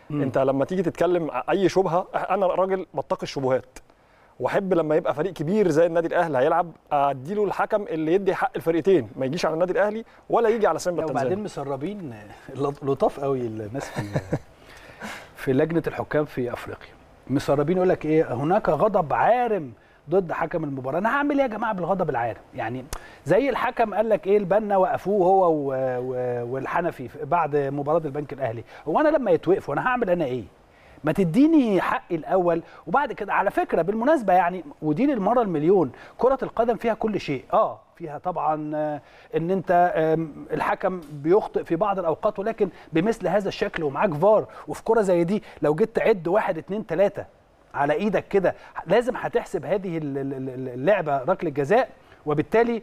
م. انت لما تيجي تتكلم اي شبهه انا راجل بتقي الشبهات واحب لما يبقى فريق كبير زي النادي الاهلي هيلعب اديله الحكم اللي يدي حق الفرقتين ما يجيش على النادي الاهلي ولا يجي على سيمبا التنزاني وبعدين مسربين لطاف قوي الناس في في لجنه الحكام في افريقيا مسربين يقول لك ايه هناك غضب عارم ضد حكم المباراه انا هعمل ايه يا جماعه بالغضب العارم يعني زي الحكم قال لك ايه البنا وقفوه هو والحنفي بعد مباراه البنك الاهلي هو انا لما يتوقف وانا هعمل انا ايه ما تديني حقي الاول وبعد كده على فكره بالمناسبه يعني ودي للمره المليون كره القدم فيها كل شيء اه فيها طبعا ان انت الحكم بيخطئ في بعض الاوقات ولكن بمثل هذا الشكل ومعاك فار وفي كره زي دي لو جيت تعد واحد اتنين تلاته على ايدك كده لازم هتحسب هذه اللعبه ركله جزاء وبالتالي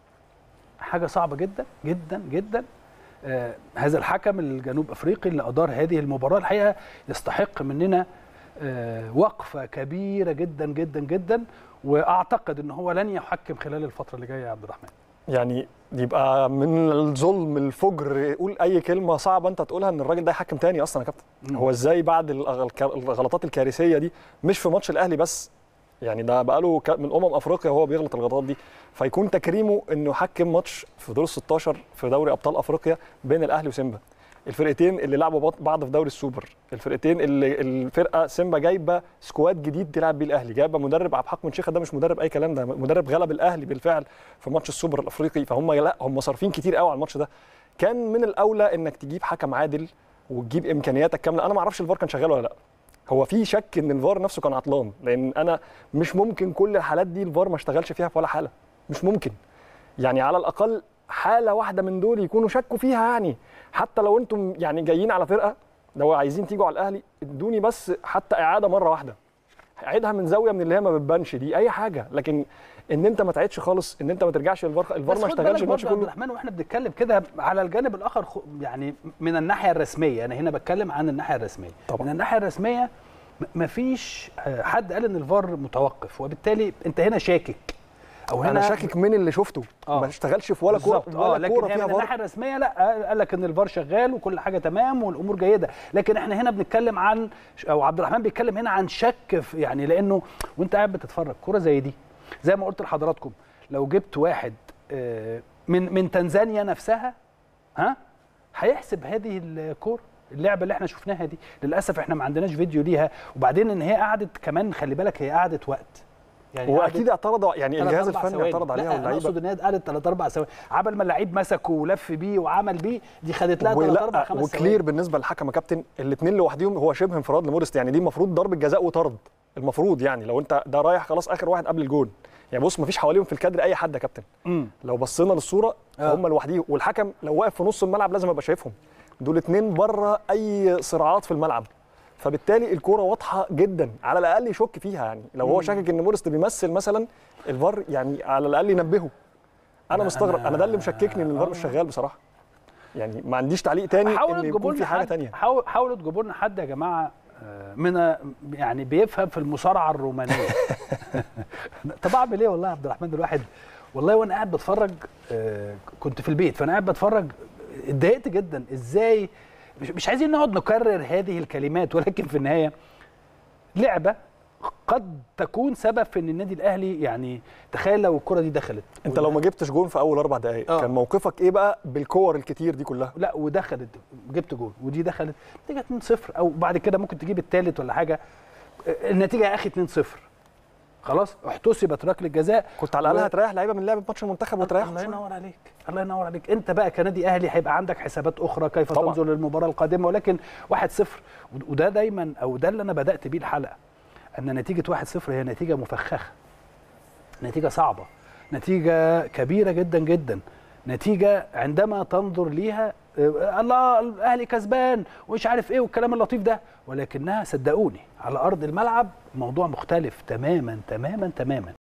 حاجه صعبه جدا جدا جدا آه هذا الحكم الجنوب افريقي اللي ادار هذه المباراه الحقيقه يستحق مننا آه وقفه كبيره جدا جدا جدا واعتقد ان هو لن يحكم خلال الفتره اللي جايه يا عبد الرحمن يعني يبقى من الظلم الفجر يقول اي كلمه صعبه انت تقولها ان الراجل ده يحكم تاني اصلا يا كابتن هو ازاي بعد الغلطات الكارثيه دي مش في ماتش الاهلي بس يعني ده بقاله من امم افريقيا وهو بيغلط الغلطات دي فيكون تكريمه انه يحكم ماتش في دور 16 في دوري ابطال افريقيا بين الاهلي وسيمبا الفرقتين اللي لعبوا بعض في دوري السوبر الفرقتين اللي الفرقه سيمبا جايبه سكواد جديد تلعب بيه الاهلي جايبه مدرب عبد الحق من شيخه ده مش مدرب اي كلام ده مدرب غلب الاهلي بالفعل في ماتش السوبر الافريقي فهم لا هم صارفين كتير قوي على الماتش ده كان من الاولى انك تجيب حكم عادل وتجيب امكانياتك كامله انا ما اعرفش الفار كان شغال ولا لا هو في شك ان الفار نفسه كان عطلان لان انا مش ممكن كل الحالات دي الفار ما اشتغلش فيها في ولا حاله مش ممكن يعني على الاقل حاله واحده من دول يكونوا شكوا فيها يعني حتى لو انتم يعني جايين على فرقه لو عايزين تيجوا على الاهلي ادوني بس حتى اعاده مره واحده عيدها من زاويه من اللي هي ما بتبانش دي اي حاجه لكن ان انت ما تعيدش خالص ان انت ما ترجعش الفار الفار ما اشتغلش الماتش كله عبد الرحمن واحنا بنتكلم كده على الجانب الاخر يعني من الناحيه الرسميه انا هنا بتكلم عن الناحيه الرسميه طبعا. من الناحيه الرسميه ما فيش حد قال ان الفار متوقف وبالتالي انت هنا شاكك او هنا انا شاكك من اللي شفته آه. ما اشتغلش في ولا كوره اه لكن كورة هي من الناحيه الرسميه لا قال لك ان الفار شغال وكل حاجه تمام والامور جيده لكن احنا هنا بنتكلم عن او عبد الرحمن بيتكلم هنا عن شك في يعني لانه وانت قاعد بتتفرج كوره زي دي زي ما قلت لحضراتكم لو جبت واحد من من تنزانيا نفسها ها هيحسب هذه الكوره اللعبه اللي احنا شفناها دي للاسف احنا ما عندناش فيديو ليها وبعدين ان هي قعدت كمان خلي بالك هي قعدت وقت يعني هو اكيد اعترض يعني الجهاز الفني اعترض عليها واللعيبه اقصد ان هي قعدت 3 4 ثواني عبل ما اللعيب مسكه ولف بيه وعمل بيه دي خدت لها 3 4 5 ثواني وكلير بالنسبه للحكم يا كابتن الاثنين لوحدهم هو شبه انفراد لمورست يعني دي المفروض ضربه جزاء وطرد المفروض يعني لو انت ده رايح خلاص اخر واحد قبل الجون يعني بص مفيش حواليهم في الكادر اي حد يا كابتن مم. لو بصينا للصوره آه. هم لوحديهم والحكم لو واقف في نص الملعب لازم ابقى شايفهم دول اتنين بره اي صراعات في الملعب فبالتالي الكوره واضحه جدا على الاقل يشك فيها يعني لو هو شاكك ان مورست بيمثل مثلا الفار يعني على الاقل ينبهه انا مستغرب انا ده اللي مشككني ان الفار مش شغال بصراحه يعني ما عنديش تعليق تاني حاولوا ان تجيبوا يكون في لنا حاجه حد تانية حاولوا تجيبوا لنا حد يا جماعه من يعني بيفهم في المصارعه الرومانيه طب اعمل ايه والله يا عبد الرحمن الواحد والله وانا قاعد بتفرج كنت في البيت فانا قاعد بتفرج اتضايقت جدا ازاي مش, مش عايزين نقعد نكرر هذه الكلمات ولكن في النهايه لعبه قد تكون سبب في ان النادي الاهلي يعني تخيل لو الكره دي دخلت انت لو ما جبتش جون في اول اربع دقائق آه. كان موقفك ايه بقى بالكور الكتير دي كلها لا ودخلت جبت جول ودي دخلت نتيجه 2-0 او بعد كده ممكن تجيب الثالث ولا حاجه النتيجه يا اخي 2-0 خلاص احتسبت ركله جزاء كنت على الاقل هتريح لعيبه من لعب ماتش المنتخب وتريحهم الله شوية. ينور عليك الله ينور عليك انت بقى كنادي اهلي هيبقى عندك حسابات اخرى كيف طبعاً. تنظر للمباراه القادمه ولكن 1-0 وده دايما او ده اللي انا بدات بيه الحلقه ان نتيجه 1-0 هي نتيجه مفخخه نتيجه صعبه نتيجه كبيره جدا جدا نتيجه عندما تنظر ليها آه، الله الاهلي كسبان ومش عارف ايه والكلام اللطيف ده ولكنها صدقوني على ارض الملعب موضوع مختلف تماما تماما تماما